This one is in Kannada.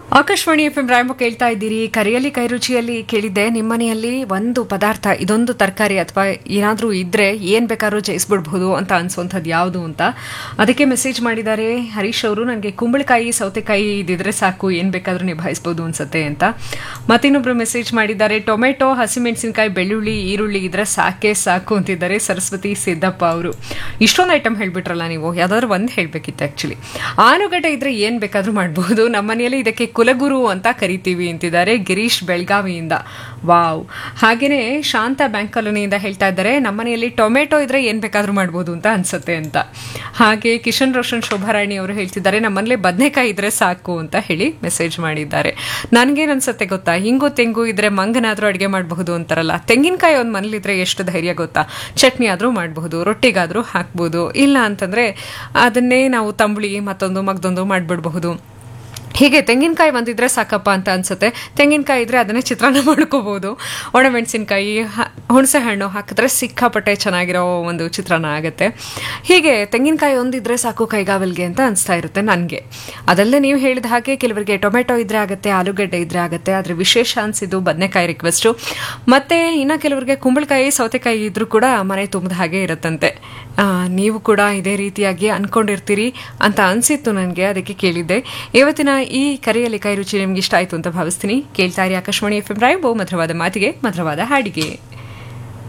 ಆಕಾಶವಾಣಿ ಎಫ್ ಎಂ ರಾಯಮ್ಮ ಕೇಳ್ತಾ ಇದ್ದೀರಿ ಕರಿಯಲ್ಲಿ ಕೈರುಚಿಯಲ್ಲಿ ಕೇಳಿದ್ದೆ ನಿಮ್ಮನೆಯಲ್ಲಿ ಒಂದು ಪದಾರ್ಥ ಇದೊಂದು ತರಕಾರಿ ಅಥವಾ ಏನಾದರೂ ಇದ್ರೆ ಏನ್ ಬೇಕಾದ್ರೂ ಜಯಿಸ್ಬಿಡ್ಬೋದು ಅಂತ ಅನ್ಸೋಂಥದ್ದು ಯಾವುದು ಅಂತ ಅದಕ್ಕೆ ಮೆಸೇಜ್ ಮಾಡಿದ್ದಾರೆ ಹರೀಶ್ ಅವರು ನನಗೆ ಕುಂಬಳಕಾಯಿ ಸೌತೆಕಾಯಿ ಇದಿದ್ರೆ ಸಾಕು ಏನ್ ಬೇಕಾದ್ರೂ ನಿಭಾಯಿಸ್ಬೋದು ಅನ್ಸುತ್ತೆ ಅಂತ ಮತ್ತಿನ್ನೊಬ್ರು ಮೆಸೇಜ್ ಮಾಡಿದ್ದಾರೆ ಟೊಮೆಟೊ ಹಸಿಮೆಣಸಿನಕಾಯಿ ಬೆಳ್ಳುಳ್ಳಿ ಈರುಳ್ಳಿ ಇದ್ರೆ ಸಾಕೇ ಸಾಕು ಅಂತಿದ್ದಾರೆ ಸರಸ್ವತಿ ಸಿದ್ದಪ್ಪ ಅವರು ಇಷ್ಟೊಂದು ಐಟಮ್ ಹೇಳ್ಬಿಟ್ರಲ್ಲ ನೀವು ಯಾವ್ದಾದ್ರು ಒಂದು ಹೇಳ್ಬೇಕಿತ್ತು ಆಕ್ಚುಲಿ ಆಲೂಗಡ್ಡೆ ಇದ್ರೆ ಏನ್ ಬೇಕಾದ್ರೂ ಮಾಡಬಹುದು ನಮ್ಮನೆಯಲ್ಲಿ ಇದಕ್ಕೆ ಕುಲಗುರು ಅಂತ ಕರಿತೀವಿ ಅಂತಿದ್ದಾರೆ ಗಿರೀಶ್ ಬೆಳಗಾವಿಯಿಂದ ವಾವ್ ಹಾಗೇನೆ ಶಾಂತ ಬ್ಯಾಂಕ್ ಕಾಲೋನಿಯಿಂದ ಹೇಳ್ತಾ ಇದ್ದಾರೆ ನಮ್ಮನೆಯಲ್ಲಿ ಟೊಮೆಟೊ ಇದ್ರೆ ಏನ್ ಬೇಕಾದ್ರೂ ಮಾಡ್ಬೋದು ಅಂತ ಅನ್ಸುತ್ತೆ ಅಂತ ಹಾಗೆ ಕಿಶನ್ ರೋಷನ್ ಶೋಭಾರಾಣಿ ಅವರು ಹೇಳ್ತಿದ್ದಾರೆ ನಮ್ಮನೇಲಿ ಬದನೆಕಾಯಿ ಇದ್ರೆ ಸಾಕು ಅಂತ ಹೇಳಿ ಮೆಸೇಜ್ ಮಾಡಿದ್ದಾರೆ ನನ್ಗೇನ್ ಅನ್ಸುತ್ತೆ ಗೊತ್ತಾ ಹಿಂಗು ತೆಂಗು ಇದ್ರೆ ಮಂಗನಾದ್ರೂ ಅಡುಗೆ ಮಾಡಬಹುದು ಅಂತಾರಲ್ಲ ತೆಂಗಿನಕಾಯಿ ಒಂದು ಮನೇಲಿದ್ರೆ ಎಷ್ಟು ಧೈರ್ಯ ಗೊತ್ತಾ ಚಟ್ನಿ ಆದ್ರೂ ಮಾಡಬಹುದು ರೊಟ್ಟಿಗಾದ್ರೂ ಹಾಕ್ಬೋದು ಇಲ್ಲ ಅಂತಂದ್ರೆ ಅದನ್ನೇ ನಾವು ತಂಬುಳಿ ಮತ್ತೊಂದು ಮಗ್ದೊಂದು ಮಾಡ್ಬಿಡ್ಬಹುದು ಹೀಗೆ ತೆಂಗಿನಕಾಯಿ ಒಂದಿದ್ರೆ ಸಾಕಪ್ಪ ಅಂತ ಅನ್ಸುತ್ತೆ ತೆಂಗಿನಕಾಯಿ ಇದ್ರೆ ಅದನ್ನೇ ಚಿತ್ರಾನ್ನ ಮಾಡ್ಕೋಬಹುದು ಒಣಮೆಣಸಿನ್ಕಾಯಿ ಹುಣಸೆ ಹಣ್ಣು ಹಾಕಿದ್ರೆ ಸಿಕ್ಕಾಪಟ್ಟೆ ಚೆನ್ನಾಗಿರೋ ಒಂದು ಚಿತ್ರಾನ್ನ ಆಗುತ್ತೆ ಹೀಗೆ ತೆಂಗಿನಕಾಯಿ ಒಂದಿದ್ರೆ ಸಾಕು ಕೈಗಾವಲ್ಗೆ ಅಂತ ಅನಿಸ್ತಾ ಇರುತ್ತೆ ನನಗೆ ಅದಲ್ಲದೆ ನೀವು ಹೇಳಿದ ಹಾಗೆ ಕೆಲವರಿಗೆ ಟೊಮೆಟೊ ಇದ್ರೆ ಆಗುತ್ತೆ ಆಲೂಗಡ್ಡೆ ಇದ್ರೆ ಆಗುತ್ತೆ ಆದರೆ ವಿಶೇಷ ಅನಿಸಿದ್ದು ಬದನೆಕಾಯಿ ರಿಕ್ವೆಸ್ಟು ಮತ್ತೆ ಇನ್ನು ಕೆಲವರಿಗೆ ಕುಂಬಳಕಾಯಿ ಸೌತೆಕಾಯಿ ಇದ್ರೂ ಕೂಡ ಮನೆ ತುಂಬಿದ ಹಾಗೆ ಇರುತ್ತಂತೆ ಆ, ನೀವು ಕೂಡ ಇದೇ ರೀತಿಯಾಗಿ ಅನ್ಕೊಂಡಿರ್ತೀರಿ ಅಂತ ಅನಿಸಿತ್ತು ನನಗೆ ಅದಕ್ಕೆ ಕೇಳಿದ್ದೆ ಇವತ್ತಿನ ಈ ಕರೆಯಲ್ಲಿ ಕೈ ರುಚಿ ನಿಮ್ಗೆ ಇಷ್ಟ ಆಯ್ತು ಅಂತ ಭಾವಿಸ್ತೀನಿ ಕೇಳ್ತಾ ಇರಿ ಆಕಾಶವಾಣಿ ಎಫ್ ಎಂ ರಾಯಬೋ ಮಧುರವಾದ ಮಾತಿಗೆ ಮಧುರವಾದ ಹಾಡಿಗೆ